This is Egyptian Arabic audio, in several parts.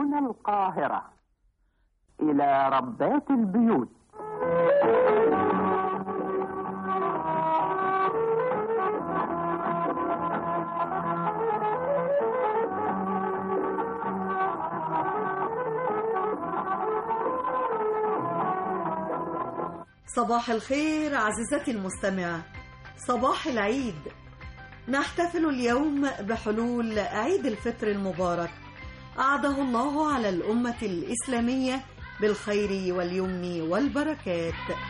هنا القاهرة إلى ربات البيوت صباح الخير عزيزتي المستمعة صباح العيد نحتفل اليوم بحلول عيد الفطر المبارك أعده الله على الأمة الإسلامية بالخير واليمن والبركات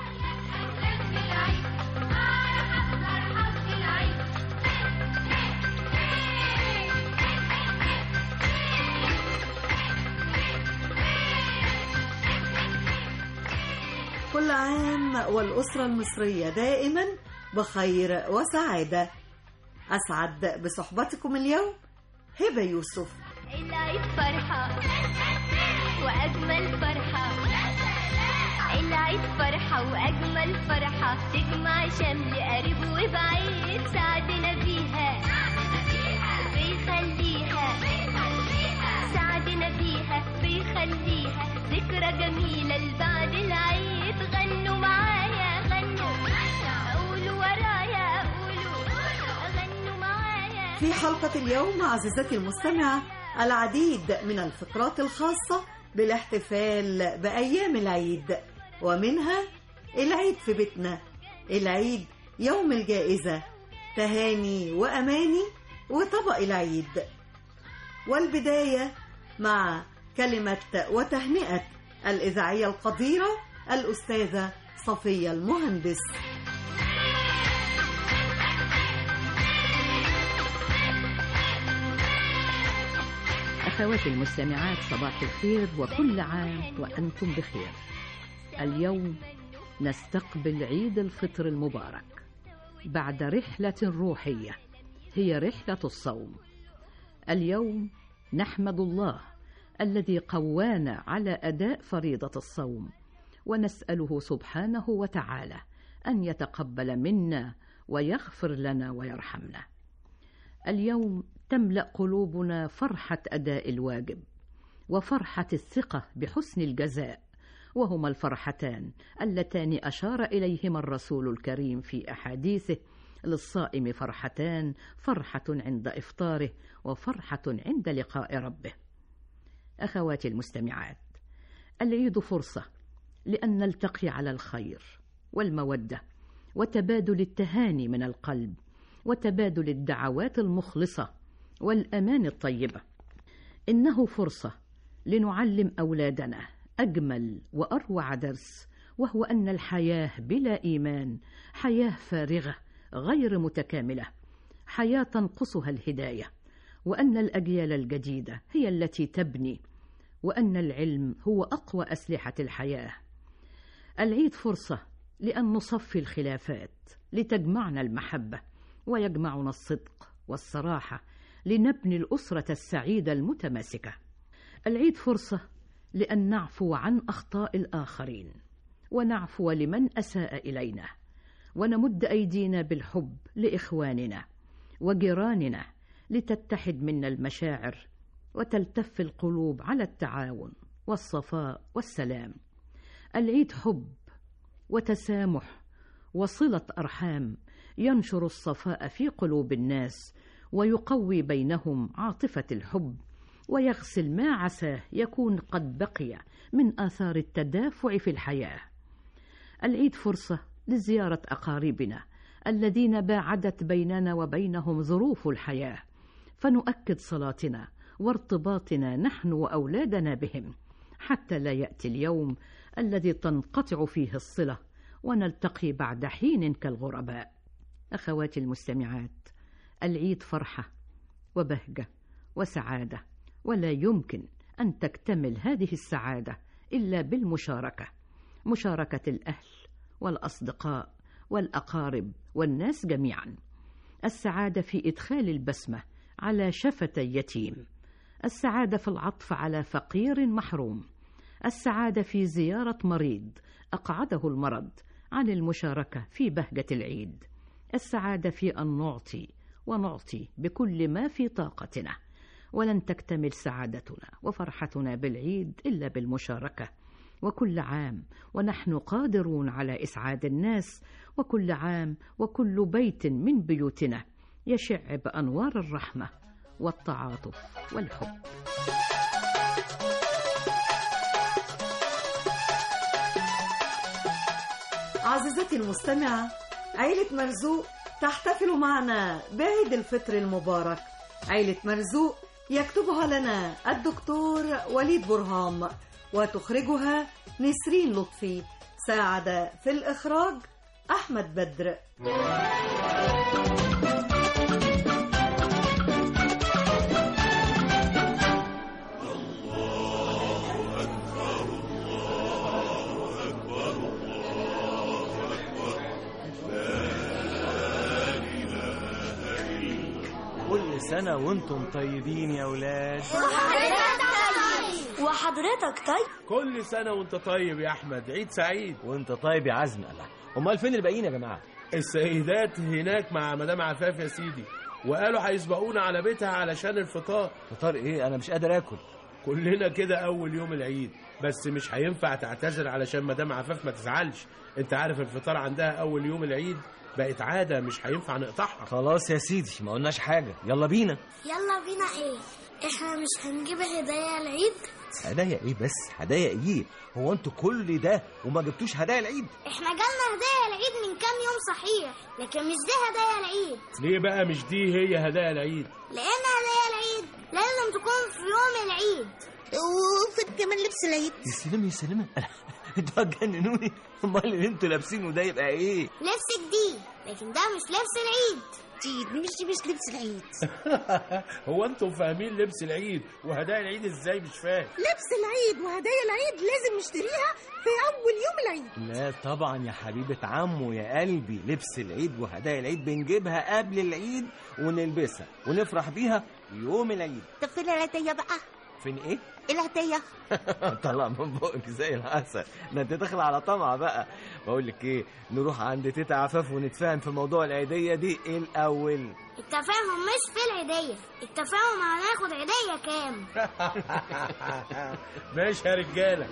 كل عام والأسرة المصرية دائما بخير وسعادة أسعد بصحبتكم اليوم هبة يوسف العيد فرحة وأجمل فرحة العيد فرحة وأجمل فرحة تجمع شمل قريب وبعيد سعدنا بيها بيخليها سعدنا بيها بيخليها ذكرى جميلة لبعد العيد غنوا معايا غنوا قولوا ورايا قولوا غنوا معايا في حلقة اليوم عزيزتي المستمعة العديد من الفقرات الخاصة بالاحتفال بأيام العيد ومنها العيد في بيتنا العيد يوم الجائزة تهاني وأماني وطبق العيد والبداية مع كلمة وتهنئة الإذاعية القديرة الأستاذة صفية المهندس أخواتي المستمعات صباح الخير وكل عام وأنتم بخير اليوم نستقبل عيد الفطر المبارك بعد رحلة روحية هي رحلة الصوم اليوم نحمد الله الذي قوانا على أداء فريضة الصوم ونسأله سبحانه وتعالى أن يتقبل منا ويغفر لنا ويرحمنا اليوم تملا قلوبنا فرحه اداء الواجب وفرحه الثقه بحسن الجزاء وهما الفرحتان اللتان اشار اليهما الرسول الكريم في احاديثه للصائم فرحتان فرحه عند افطاره وفرحه عند لقاء ربه اخواتي المستمعات العيد فرصه لان نلتقي على الخير والموده وتبادل التهاني من القلب وتبادل الدعوات المخلصه والامان الطيبه انه فرصه لنعلم اولادنا اجمل واروع درس وهو ان الحياه بلا ايمان حياه فارغه غير متكامله حياه تنقصها الهدايه وان الاجيال الجديده هي التي تبني وان العلم هو اقوى اسلحه الحياه العيد فرصه لان نصفي الخلافات لتجمعنا المحبه ويجمعنا الصدق والصراحه لنبني الاسره السعيده المتماسكه العيد فرصه لان نعفو عن اخطاء الاخرين ونعفو لمن اساء الينا ونمد ايدينا بالحب لاخواننا وجيراننا لتتحد منا المشاعر وتلتف القلوب على التعاون والصفاء والسلام العيد حب وتسامح وصله ارحام ينشر الصفاء في قلوب الناس ويقوي بينهم عاطفه الحب ويغسل ما عساه يكون قد بقي من اثار التدافع في الحياه العيد فرصه لزياره اقاربنا الذين باعدت بيننا وبينهم ظروف الحياه فنؤكد صلاتنا وارتباطنا نحن واولادنا بهم حتى لا ياتي اليوم الذي تنقطع فيه الصله ونلتقي بعد حين كالغرباء اخواتي المستمعات العيد فرحه وبهجه وسعاده ولا يمكن ان تكتمل هذه السعاده الا بالمشاركه مشاركه الاهل والاصدقاء والاقارب والناس جميعا السعاده في ادخال البسمه على شفتي يتيم السعاده في العطف على فقير محروم السعاده في زياره مريض اقعده المرض عن المشاركه في بهجه العيد السعاده في ان نعطي ونعطي بكل ما في طاقتنا ولن تكتمل سعادتنا وفرحتنا بالعيد إلا بالمشاركة وكل عام ونحن قادرون على إسعاد الناس وكل عام وكل بيت من بيوتنا يشع بأنوار الرحمة والتعاطف والحب عزيزتي المستمعة عيلة مرزوق تحتفل معنا بعيد الفطر المبارك عيلة مرزوق يكتبها لنا الدكتور وليد برهام وتخرجها نسرين لطفي ساعد في الإخراج أحمد بدر كل سنة وانتم طيبين يا ولاد وحضرتك طيب كل سنة وانت طيب يا أحمد عيد سعيد وانت طيب يا عزم الله امال فين الباقيين يا جماعة السيدات هناك مع مدام عفاف يا سيدي وقالوا هيسبقونا على بيتها علشان الفطار فطار ايه انا مش قادر اكل كلنا كده أول يوم العيد بس مش هينفع تعتذر علشان مدام عفاف ما تزعلش انت عارف الفطار عندها أول يوم العيد بقت عادة مش هينفع نقطعها خلاص يا سيدي ما قلناش حاجة يلا بينا يلا بينا ايه احنا مش هنجيب هدايا العيد هدايا ايه بس هدايا ايه هو انتوا كل ده وما جبتوش هدايا العيد احنا جالنا هدايا العيد من كام يوم صحيح لكن مش دي هدايا العيد ليه بقى مش دي هي هدايا العيد لان هدايا العيد لازم تكون في يوم العيد وفي كمان لبس العيد يا سلام يا سلام انتوا هتجننوني امال اللي انتوا لابسينه ده يبقى ايه لبس جديد لكن ده مش لبس العيد جديد مش مش لبس العيد هو انتم فاهمين لبس العيد وهدايا العيد ازاي مش فاهم لبس العيد وهدايا العيد لازم نشتريها في اول يوم العيد لا طبعا يا حبيبة عمو يا قلبي لبس العيد وهدايا العيد بنجيبها قبل العيد ونلبسها ونفرح بيها يوم العيد طب فين الهدية بقى فين ايه؟ الهدية طلع من بقك زي العسل ده انت داخله على طمع بقى بقول لك ايه نروح عند تيتا عفاف ونتفاهم في موضوع العيديه دي الاول التفاهم مش في العيدية التفاهم هناخد عيدية كام ماشي يا رجالة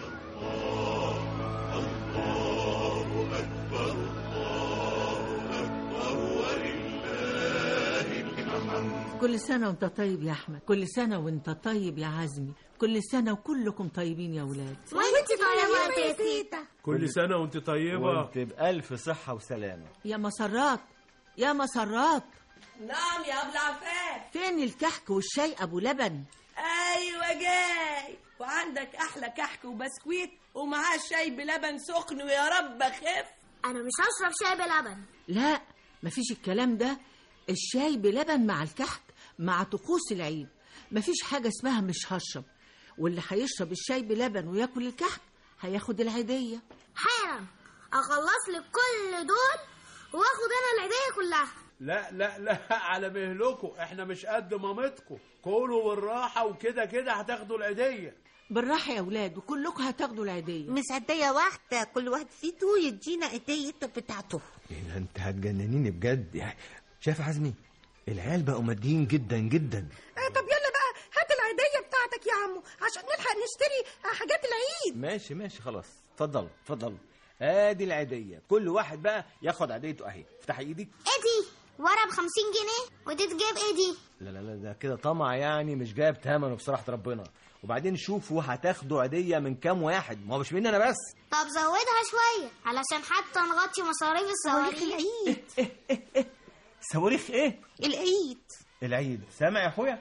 كل سنة وانت طيب يا أحمد كل سنة وانت طيب يا عزمي كل سنة وكلكم طيبين يا ولاد وانت طيبة يا تيتا كل سنة وانت طيبة وانت بألف صحة وسلامة يا مسرات يا مسرات نعم يا ابو العفاف فين الكحك والشاي أبو لبن ايوه جاي وعندك احلى كحك وبسكويت ومعاه شاي بلبن سخن ويا رب اخف انا مش هشرب شاي بلبن لا مفيش الكلام ده الشاي بلبن مع الكحك مع طقوس العيد مفيش حاجة اسمها مش هشرب واللي هيشرب الشاي بلبن وياكل الكحك هياخد العيدية حالا اخلص لك كل دول واخد انا العيدية كلها لا لا لا على مهلكم احنا مش قد مامتكم كلوا بالراحة وكده كده هتاخدوا العيدية بالراحة يا ولاد وكلكم هتاخدوا العيدية مش هدية واحدة كل واحد فيتو يدينا هديته بتاعته ايه ده انت هتجننيني بجد يعني شايف يا عزمي العيال بقوا ماديين جدا جدا طب يلا بقى هات العيدية بتاعتك يا عمو عشان نلحق نشتري حاجات العيد ماشي ماشي خلاص اتفضل اتفضل ادي العيدية كل واحد بقى ياخد عيديته اهي افتح ايدك ايه دي ورا بخمسين جنيه ودي تجيب ايه دي لا لا لا ده كده طمع يعني مش جايب ثمنه بصراحة ربنا وبعدين شوفوا هتاخدوا عيدية من كام واحد ما هو مش مني انا بس طب زودها شوية علشان حتى نغطي مصاريف صواريخ الصواريخ العيد صواريخ ايه العيد العيد سامع يا اخويا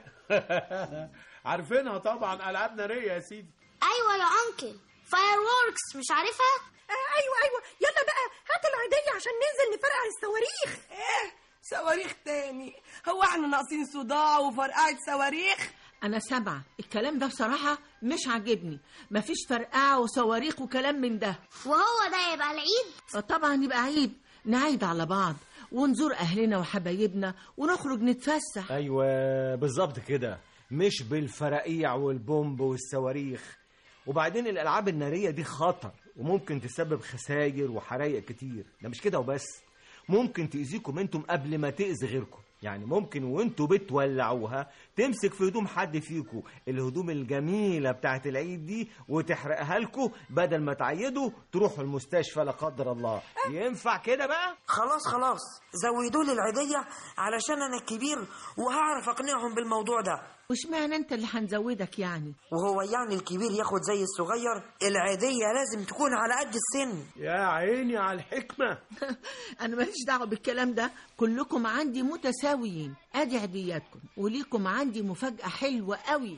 عارفينها طبعا ألعاب نارية يا سيدي ايوه يا انكل فاير ووركس مش عارفها آه ايوه ايوه يلا بقى هات العيدية عشان ننزل نفرقع الصواريخ ايه صواريخ تاني هو احنا ناقصين صداع وفرقعة صواريخ أنا سامعة الكلام ده بصراحة مش عاجبني مفيش فرقعة وصواريخ وكلام من ده وهو ده يبقى العيد آه طبعا يبقى عيب نعيد على بعض ونزور أهلنا وحبايبنا ونخرج نتفسح ايوه بالظبط كده مش بالفرقيع والبومب والصواريخ وبعدين الالعاب الناريه دي خطر وممكن تسبب خسائر وحرايق كتير ده مش كده وبس ممكن تاذيكم انتم قبل ما تاذي غيركم يعني ممكن وانتوا بتولعوها تمسك في هدوم حد فيكو الهدوم الجميلة بتاعت العيد دي وتحرقها لكو بدل ما تعيدوا تروحوا المستشفى لا قدر الله ينفع كده بقى خلاص خلاص زودوا لي العيدية علشان أنا الكبير وهعرف أقنعهم بالموضوع ده واشمعنى انت اللي هنزودك يعني وهو يعني الكبير ياخد زي الصغير العيدية لازم تكون على قد السن يا عيني على الحكمة انا ماليش دعوه بالكلام ده كلكم عندي متساويين ادي عيدياتكم وليكم عندي مفاجاه حلوه قوي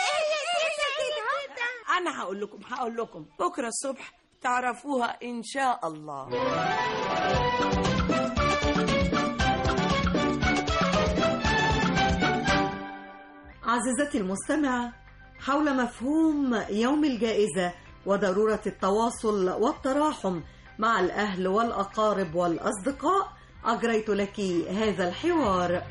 انا هقول لكم هقول لكم بكره الصبح تعرفوها ان شاء الله عزيزتي المستمعة حول مفهوم يوم الجائزة وضرورة التواصل والتراحم مع الأهل والأقارب والأصدقاء أجريت لك هذا الحوار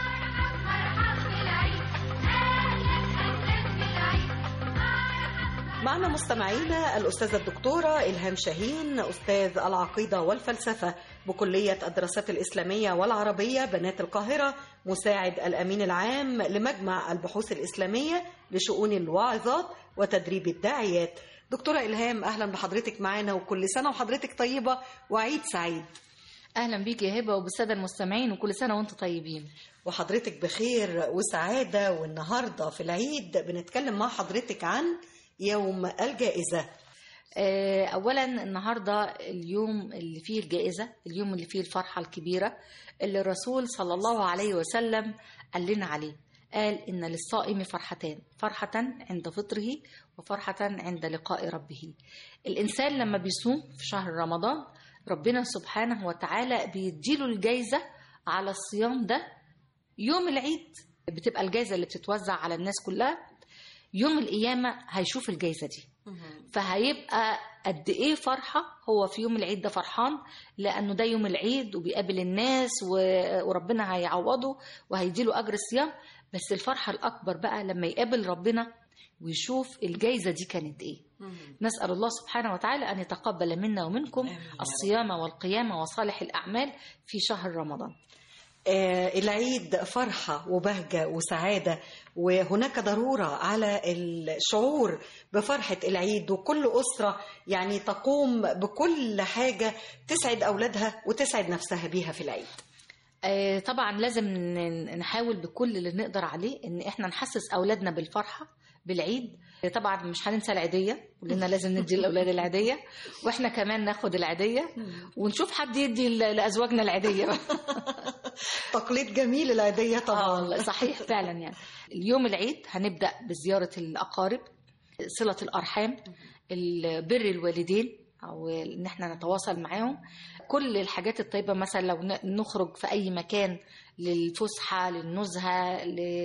معنا مستمعينا الأستاذة الدكتورة إلهام شاهين أستاذ العقيدة والفلسفة بكلية الدراسات الإسلامية والعربية بنات القاهرة مساعد الأمين العام لمجمع البحوث الإسلامية لشؤون الواعظات وتدريب الداعيات دكتورة إلهام أهلا بحضرتك معانا وكل سنة وحضرتك طيبة وعيد سعيد اهلا بيك يا هبه وبالساده المستمعين وكل سنه وانتم طيبين وحضرتك بخير وسعادة والنهاردة في العيد بنتكلم مع حضرتك عن يوم الجائزة آه، اولا النهارده اليوم اللي فيه الجائزه اليوم اللي فيه الفرحه الكبيره اللي الرسول صلى الله عليه وسلم قال لنا عليه قال ان للصائم فرحتان فرحه عند فطره وفرحه عند لقاء ربه الانسان لما بيصوم في شهر رمضان ربنا سبحانه وتعالى بيديله الجايزه على الصيام ده يوم العيد بتبقى الجايزه اللي بتتوزع على الناس كلها يوم القيامه هيشوف الجايزه دي فهيبقى قد ايه فرحه هو في يوم العيد ده فرحان لانه ده يوم العيد وبيقابل الناس و- وربنا هيعوضه وهيديله اجر الصيام بس الفرحه الاكبر بقى لما يقابل ربنا ويشوف الجايزه دي كانت ايه نسال الله سبحانه وتعالى ان يتقبل منا ومنكم الصيام والقيام وصالح الاعمال في شهر رمضان آه، العيد فرحة وبهجة وسعادة وهناك ضرورة على الشعور بفرحة العيد وكل أسرة يعني تقوم بكل حاجة تسعد أولادها وتسعد نفسها بيها في العيد آه، طبعا لازم ن- نحاول بكل اللي نقدر عليه ان احنا نحسس اولادنا بالفرحه بالعيد آه، طبعا مش هننسى العيديه كلنا لازم ندي الاولاد العيديه واحنا كمان ناخد العيديه ونشوف حد يدي ل- لازواجنا العيديه تقليد جميل العيديه طبعا آه، صحيح فعلا يعني اليوم العيد هنبدا بزياره الاقارب صله الارحام ال- بر الوالدين او ان احنا نتواصل معاهم كل الحاجات الطيبه مثلا لو ن- نخرج في اي مكان للفسحه للنزهه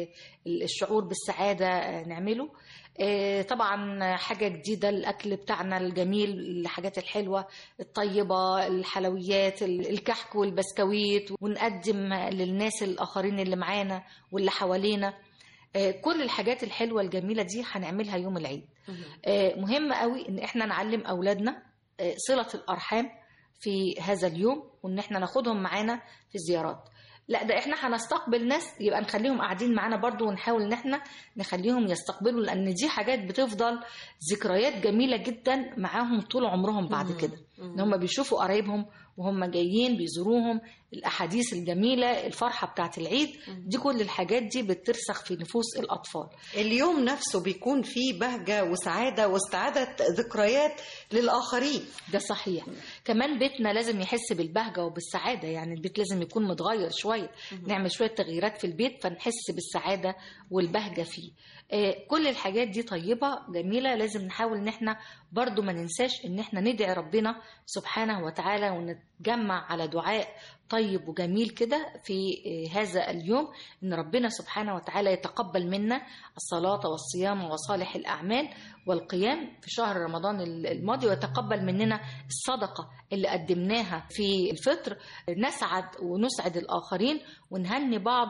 للشعور بالسعاده آه، نعمله آه، طبعا حاجه جديده الاكل بتاعنا الجميل الحاجات الحلوه الطيبه الحلويات ال- الكحك والبسكويت ونقدم للناس الاخرين اللي معانا واللي حوالينا آه، كل الحاجات الحلوه الجميله دي هنعملها يوم العيد آه، مهم قوي ان احنا نعلم اولادنا آه، صله الارحام في هذا اليوم وان احنا ناخدهم معانا في الزيارات لا ده احنا هنستقبل ناس يبقى نخليهم قاعدين معانا برضو ونحاول ان احنا نخليهم يستقبلوا لان دي حاجات بتفضل ذكريات جميله جدا معاهم طول عمرهم بعد كده ان هم بيشوفوا قرايبهم وهم جايين بيزوروهم الاحاديث الجميله الفرحه بتاعت العيد دي كل الحاجات دي بترسخ في نفوس الاطفال اليوم نفسه بيكون فيه بهجة وسعادة واستعادة ذكريات للآخرين ده صحيح كمان بيتنا لازم يحس بالبهجة وبالسعادة يعني البيت لازم يكون متغير شوية نعمل شوية تغييرات في البيت فنحس بالسعادة والبهجة فيه آه، كل الحاجات دي طيبة جميلة لازم نحاول ان احنا برضو ما ننساش ان احنا ندعي ربنا سبحانه وتعالى ونتجمع على دعاء طيب وجميل كده في آه، هذا اليوم ان ربنا سبحانه وتعالى يتقبل منا الصلاة والصيام وصالح الأعمال والقيام في شهر رمضان الماضي ويتقبل مننا الصدقة اللي قدمناها في الفطر نسعد ونسعد الآخرين ونهني بعض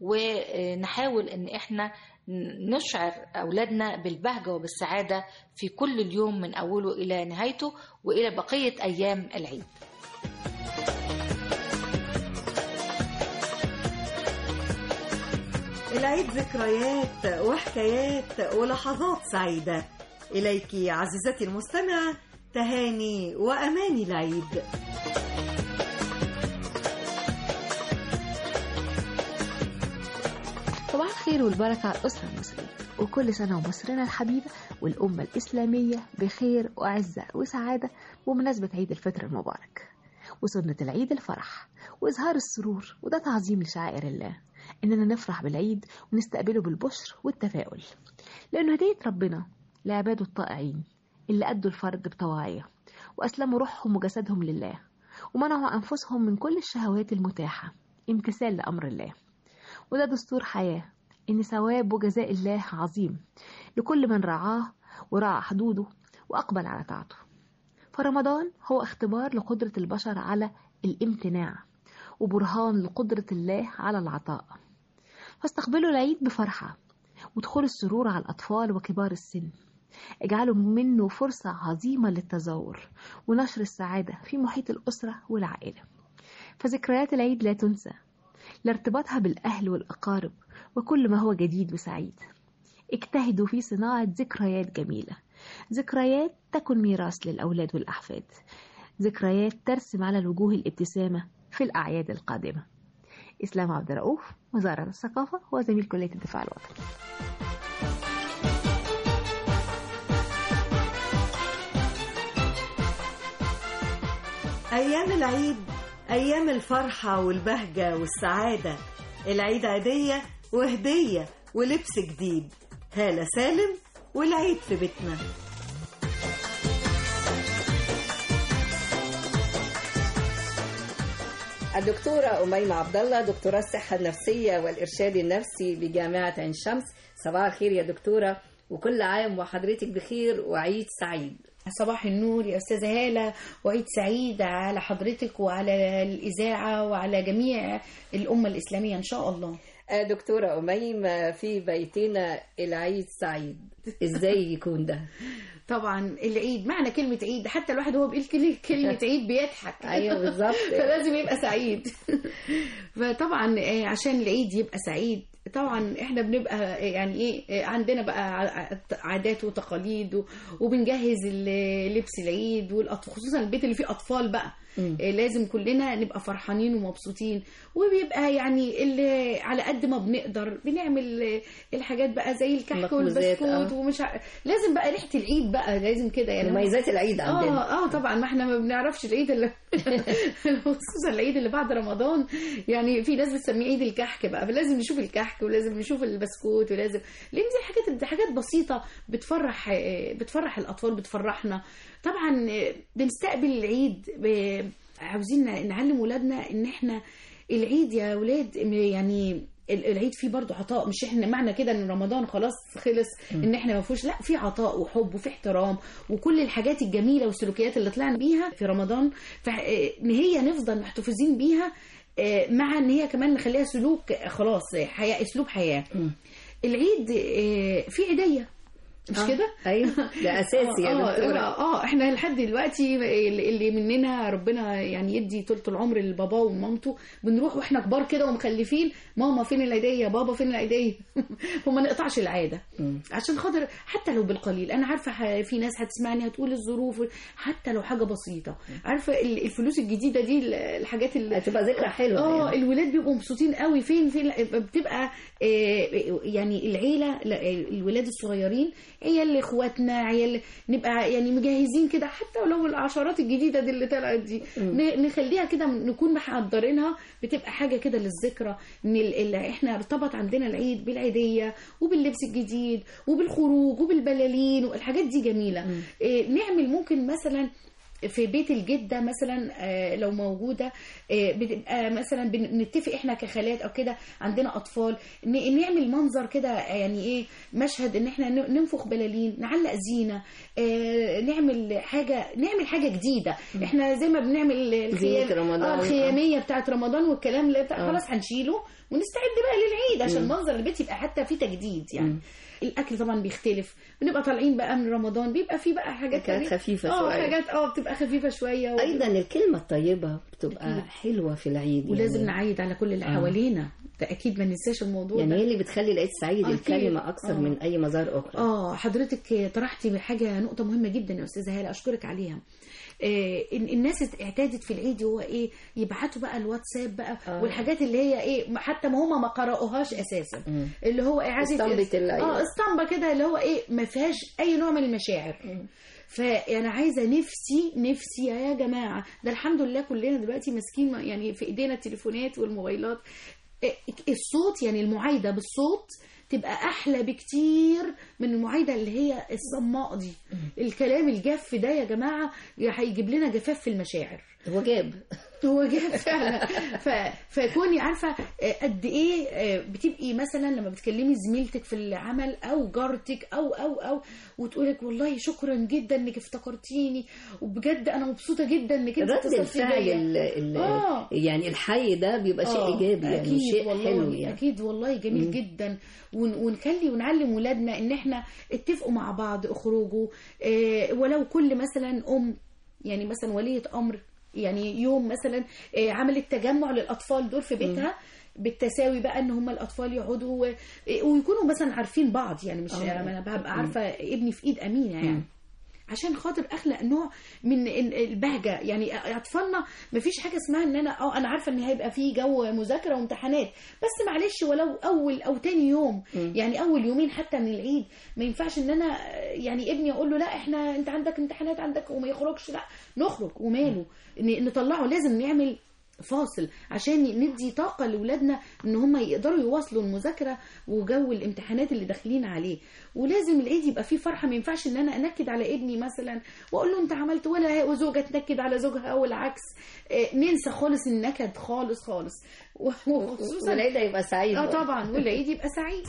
ونحاول ان احنا نشعر أولادنا بالبهجة وبالسعادة في كل اليوم من أوله إلى نهايته وإلى بقية أيام العيد العيد ذكريات وحكايات ولحظات سعيدة إليك عزيزتي المستمعة تهاني وأماني العيد صباح الخير والبركة على الأسرة المصرية وكل سنة ومصرنا الحبيبة والأمة الإسلامية بخير وعزة وسعادة بمناسبة عيد الفطر المبارك وسنة العيد الفرح وإظهار السرور وده تعظيم لشعائر الله إننا نفرح بالعيد ونستقبله بالبشر والتفاؤل لأنه هدية ربنا لعباده الطائعين اللي أدوا الفرض بطواعية وأسلموا روحهم وجسدهم لله ومنعوا أنفسهم من كل الشهوات المتاحة امتثال لأمر الله وده دستور حياة إن ثواب وجزاء الله عظيم لكل من رعاه ورعى حدوده وأقبل على طاعته فرمضان هو اختبار لقدرة البشر على الامتناع وبرهان لقدرة الله على العطاء فاستقبلوا العيد بفرحة وادخلوا السرور على الأطفال وكبار السن اجعلوا منه فرصة عظيمة للتزور ونشر السعادة في محيط الأسرة والعائلة فذكريات العيد لا تنسى لارتباطها بالأهل والأقارب وكل ما هو جديد وسعيد اجتهدوا في صناعة ذكريات جميلة ذكريات تكن ميراث للأولاد والأحفاد ذكريات ترسم على الوجوه الابتسامة في الأعياد القادمة إسلام عبد الرؤوف وزارة الثقافة وزميل كلية الدفاع الوطني أيام العيد أيام الفرحة والبهجة والسعادة العيد عيدية وهدية ولبس جديد هالة سالم والعيد في بيتنا الدكتورة أميمة عبد الله دكتوراه الصحة النفسية والإرشاد النفسي بجامعة عين شمس صباح الخير يا دكتورة وكل عام وحضرتك بخير وعيد سعيد صباح النور يا أستاذة هالة وعيد سعيد على حضرتك وعلى الإذاعة وعلى جميع الأمة الإسلامية إن شاء الله دكتورة أميمة في بيتنا العيد سعيد إزاي يكون ده؟ طبعا العيد معنى كلمة عيد حتى الواحد وهو بيقول كل- كلمة عيد بيضحك أيوة بالظبط. فلازم يبقى سعيد فطبعا آه، عشان العيد يبقى سعيد طبعا احنا بنبقى آه، يعني ايه آه، عندنا بقى ع- عادات وتقاليد و- وبنجهز ال- لبس العيد والأط- خصوصا البيت اللي فيه اطفال بقى آه، لازم كلنا نبقى فرحانين ومبسوطين وبيبقى يعني اللي على قد ما بنقدر بنعمل آه، الحاجات بقى زي الكحك مخبوزات، والبسكوت آه. ومش ع... لازم بقى ريحه العيد بقى لازم كده يعني مميزات العيد عندنا. اه اه طبعا ما احنا ما بنعرفش العيد اللي خصوصا العيد اللي بعد رمضان يعني في ناس بتسميه عيد الكحك بقى فلازم نشوف الكحك ولازم نشوف البسكوت ولازم لان دي حاجات دي حاجات بسيطه بتفرح آه، بتفرح الاطفال بتفرحنا طبعا آه، بنستقبل العيد ب- عاوزين نعلم ولادنا ان احنا العيد يا ولاد يعني ال- العيد فيه برضه عطاء مش احنا معنى كده ان رمضان خلاص خلص ان احنا ما فيهوش لا في عطاء وحب وفي احترام وكل الحاجات الجميله والسلوكيات اللي طلعنا بيها في رمضان فان هي نفضل محتفظين بيها آه، مع ان هي كمان نخليها سلوك آه، خلاص آه، حياه اسلوب حياه العيد آه، فيه عيديه مش آه، كده؟ أيوة، ده أساسي يا آه، دكتورة. اه اه احنا لحد دلوقتي اللي اللي مننا ربنا يعني يدي طولة العمر لباباه ومامته بنروح واحنا كبار كده ومخلفين ماما فين العيدية بابا فين العيدية وما نقطعش العادة عشان خاطر حتى لو بالقليل انا عارفة ح- في ناس هتسمعني هتقول الظروف حتى لو حاجة بسيطة عارفة ال- الفلوس الجديدة دي ال- الحاجات اللي هتبقى ذكرى حلوة اه يعني. الولاد بيبقوا مبسوطين قوي فين فين بتبقى آه، يعني العيله لا، الولاد الصغيرين عيال اخواتنا عيال نبقى يعني مجهزين كده حتى ولو العشرات الجديده دي اللي طلعت دي ن- نخليها كده نكون محضرينها بتبقى حاجه كده للذكرى ان ال- ال- احنا ارتبط عندنا العيد بالعيديه وباللبس الجديد وبالخروج وبالبلالين والحاجات دي جميله آه، نعمل ممكن مثلا في بيت الجدة مثلا آه، لو موجودة آه، بتبقى مثلا بنتفق احنا كخالات او كده عندنا اطفال ن- نعمل منظر كده يعني ايه مشهد ان احنا ن- ننفخ بلالين نعلق زينة آه، نعمل حاجة نعمل حاجة جديدة احنا زي ما بنعمل الخيام زينة رمضان. آه، الخيامية بتاعت رمضان والكلام اللي بتاع آه. خلاص هنشيله ونستعد بقى للعيد عشان مم. منظر البيت يبقى حتى فيه تجديد يعني الاكل طبعا بيختلف بنبقى طالعين بقى من رمضان بيبقى فيه بقى حاجات حاجات تانية. خفيفة اه شوية. حاجات اه بتبقى خفيفه شويه و... أيضا الكلمة الطيبة بتبقى أكيد. حلوة في العيد ولازم يعني. نعيد على كل اللي آه. حوالينا ده اكيد ما ننساش الموضوع يعني ده هي اللي بتخلي العيد سعيد أكيد. الكلمة أكثر آه. من أي مظاهر أخرى اه حضرتك طرحتي بحاجه نقطه مهمه جدا يا استاذه هاله اشكرك عليها آه إن- الناس اعتادت في العيد هو ايه يبعتوا بقى الواتساب بقى آه. والحاجات اللي هي ايه حتى ما هما ما قرأوهاش اساسا مم. اللي هو اعاده اسطمبة العيد. اه اسطمبه كده اللي هو ايه ما فيهاش اي نوع من المشاعر فانا عايزه نفسي نفسي يا جماعه ده الحمد لله كلنا دلوقتي ماسكين يعني في ايدينا التليفونات والموبايلات إيه، الصوت يعني المعايده بالصوت تبقى احلى بكتير من المعايده اللي هي الصماء دي الكلام الجاف ده يا جماعه هيجيب لنا جفاف في المشاعر هو جاب هو جاب فعلا ف... فكوني عارفه آه، قد ايه آه، بتبقي مثلا لما بتكلمي زميلتك في العمل او جارتك او او او وتقولك والله شكرا جدا انك افتكرتيني وبجد انا مبسوطه جدا انك انت رد اتصلتي الفعل بيا. ال- ال- آه. يعني الحي ده بيبقى شيء آه، إيجابي يعني أكيد شيء والله حلو يعني اكيد والله جميل مم. جدا ون- ونخلي ونعلم ولادنا ان احنا اتفقوا مع بعض اخرجوا آه، ولو كل مثلا ام يعني مثلا ولية امر يعني يوم مثلا آه، عملت تجمع للاطفال دول في بيتها بالتساوي بقى ان هم الاطفال يقعدوا و- ويكونوا مثلا عارفين بعض يعني مش آه. يعني انا ببقى مم. عارفه ابني في ايد امينه يعني مم. عشان خاطر اخلق نوع من ال- البهجه يعني اطفالنا مفيش حاجه اسمها ان انا اه انا عارفه ان هيبقى في جو مذاكره وامتحانات بس معلش ولو اول او تاني يوم مم. يعني اول يومين حتى من العيد ما ينفعش ان انا آه، يعني ابني اقول له لا احنا انت عندك امتحانات عندك وما يخرجش لا نخرج وماله ن- نطلعه لازم نعمل فاصل عشان ندي طاقة لأولادنا إن هم يقدروا يواصلوا المذاكرة وجو الامتحانات اللي داخلين عليه ولازم العيد يبقى فيه فرحة ما ينفعش إن أنا أنكد على ابني مثلا وأقول له أنت عملت ولا هي وزوجة تنكد على زوجها أو العكس آه، ننسى خالص النكد خالص خالص وخصوصا والعيد هيبقى سعيد اه بقى. طبعا والعيد يبقى سعيد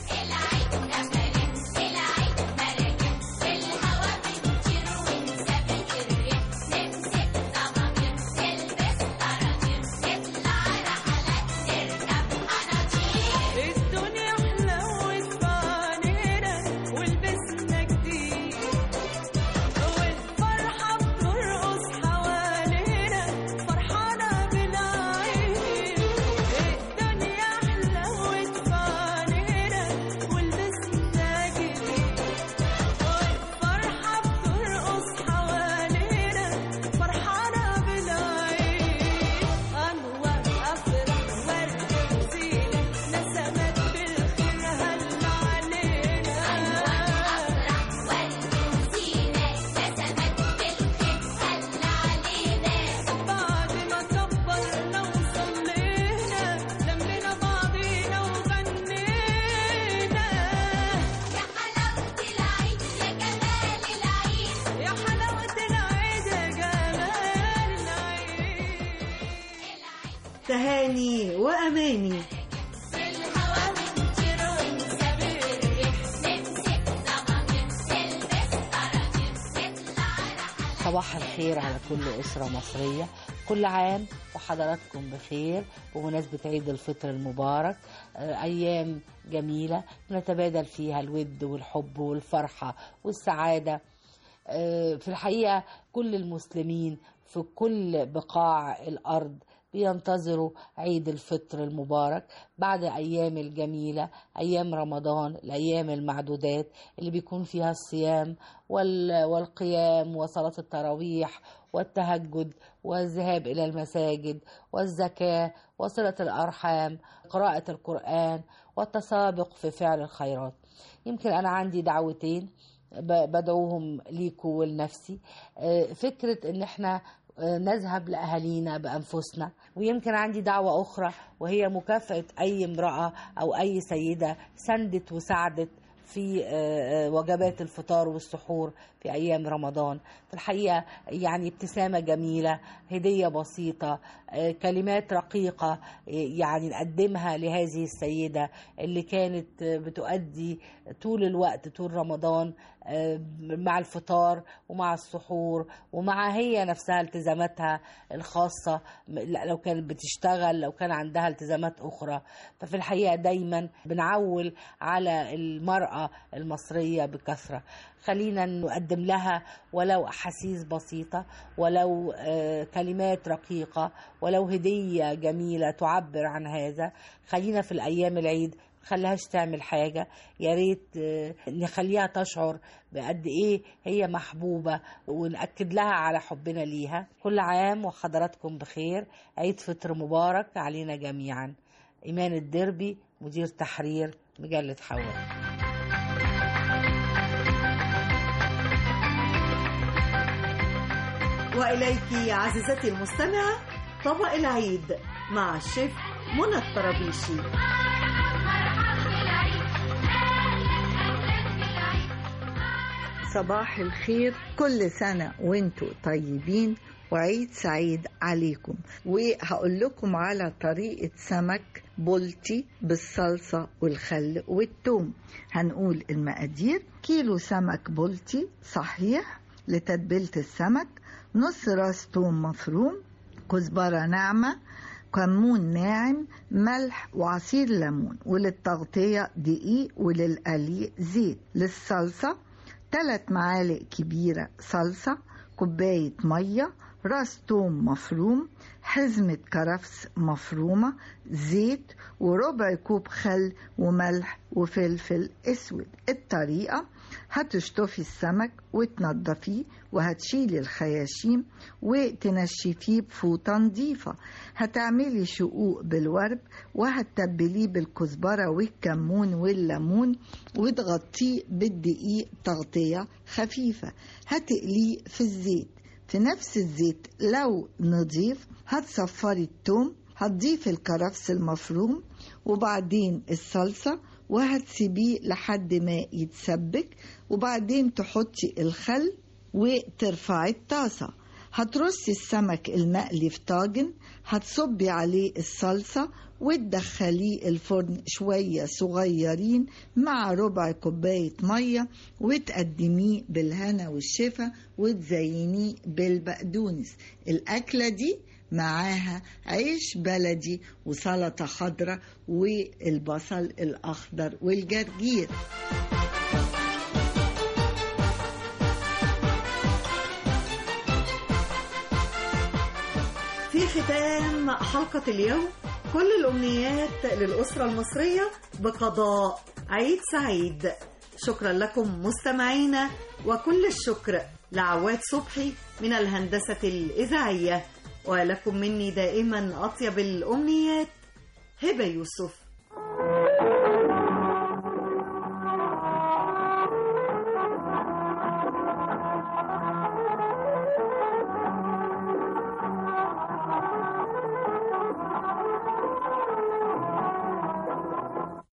الدنيا حلوت بعينينا ولبسنا جديد والفرحة بترقص حوالينا فرحانة بالعيد الدنيا حلوت بعينينا ولبسنا جديد والفرحة بترقص حوالينا فرحانة بالعيد أنور أفرح ورد وزينة نسمت بالخير هل علينا بعد ما كبرنا وصلينا لمينا بعضينا وغنينا يا حلاوة العيد يا جمال العيد يا حلاوة العيد يا جمال العيد تهاني وأماني صباح الخير على كل أسرة مصرية كل عام وحضراتكم بخير بمناسبة عيد الفطر المبارك آه، أيام جميلة نتبادل فيها الود والحب والفرحة والسعادة آه، في الحقيقة كل المسلمين في كل بقاع الأرض بينتظروا عيد الفطر المبارك بعد أيام الجميلة أيام رمضان الأيام المعدودات اللي بيكون فيها الصيام وال- والقيام وصلاة التراويح والتهجد والذهاب إلى المساجد والزكاة وصلة الأرحام قراءة القرآن والتسابق في فعل الخيرات يمكن أنا عندي دعوتين ب- بدعوهم ليكوا ولنفسي آه، فكرة ان احنا آه، نذهب لأهالينا بأنفسنا ويمكن عندي دعوة أخرى وهي مكافأة أي امرأة أو أي سيدة سندت وساعدت في آه، آه، وجبات الفطار والسحور في أيام رمضان في الحقيقة يعني ابتسامة جميلة هدية بسيطة آه، كلمات رقيقة آه، يعني نقدمها لهذه السيدة اللي كانت آه، بتؤدي طول الوقت طول رمضان آه، مع الفطار ومع السحور ومع هي نفسها التزاماتها الخاصة م- لا، لو كانت بتشتغل لو كان عندها التزامات أخرى ففي الحقيقة دايما بنعول على المرأة المصرية بكثرة خلينا نقدم لها ولو أحاسيس بسيطة ولو آه، كلمات رقيقة ولو هدية جميلة تعبر عن هذا خلينا في الأيام العيد خليهاش تعمل حاجة يا ريت آه، نخليها تشعر بقد ايه هي محبوبة ونأكد لها على حبنا ليها كل عام وحضراتكم بخير عيد فطر مبارك علينا جميعا إيمان الدربي مدير تحرير مجلة حواء وإليك عزيزتي المستمعة طبق العيد مع الشيف منى الطرابيشي صباح الخير كل سنة وانتوا طيبين وعيد سعيد عليكم وهقول لكم على طريقة سمك بولتي بالصلصة والخل والثوم هنقول المقادير كيلو سمك بولتي صحيح لتتبيلة السمك نص راس توم مفروم كزبرة ناعمة كمون ناعم ملح وعصير ليمون وللتغطية دقيق وللقلي زيت للصلصة ثلاث معالق كبيرة صلصة كوباية مية راس توم مفروم حزمة كرفس مفرومة زيت وربع كوب خل وملح وفلفل اسود الطريقة هتشطفي السمك وتنضفيه وهتشيلي الخياشيم وتنشفيه بفوطة نظيفة هتعملي شقوق بالورد وهتتبليه بالكزبرة والكمون والليمون وتغطيه بالدقيق تغطية خفيفة هتقليه في الزيت في نفس الزيت لو نضيف هتصفري التوم هتضيفي الكرفس المفروم وبعدين الصلصة وهتسيبيه لحد ما يتسبك وبعدين تحطي الخل وترفعي الطاسة هترصي السمك المقلي في طاجن هتصبي عليه الصلصة وتدخليه الفرن شوية صغيرين مع ربع كوباية مية وتقدميه بالهنا والشفا وتزينيه بالبقدونس الأكلة دي معاها عيش بلدي وسلطة خضراء والبصل الأخضر والجرجير في ختام حلقة اليوم كل الأمنيات للأسرة المصرية بقضاء عيد سعيد شكرا لكم مستمعينا وكل الشكر لعواد صبحي من الهندسة الإذاعية ولكم مني دائما أطيب الأمنيات هبة يوسف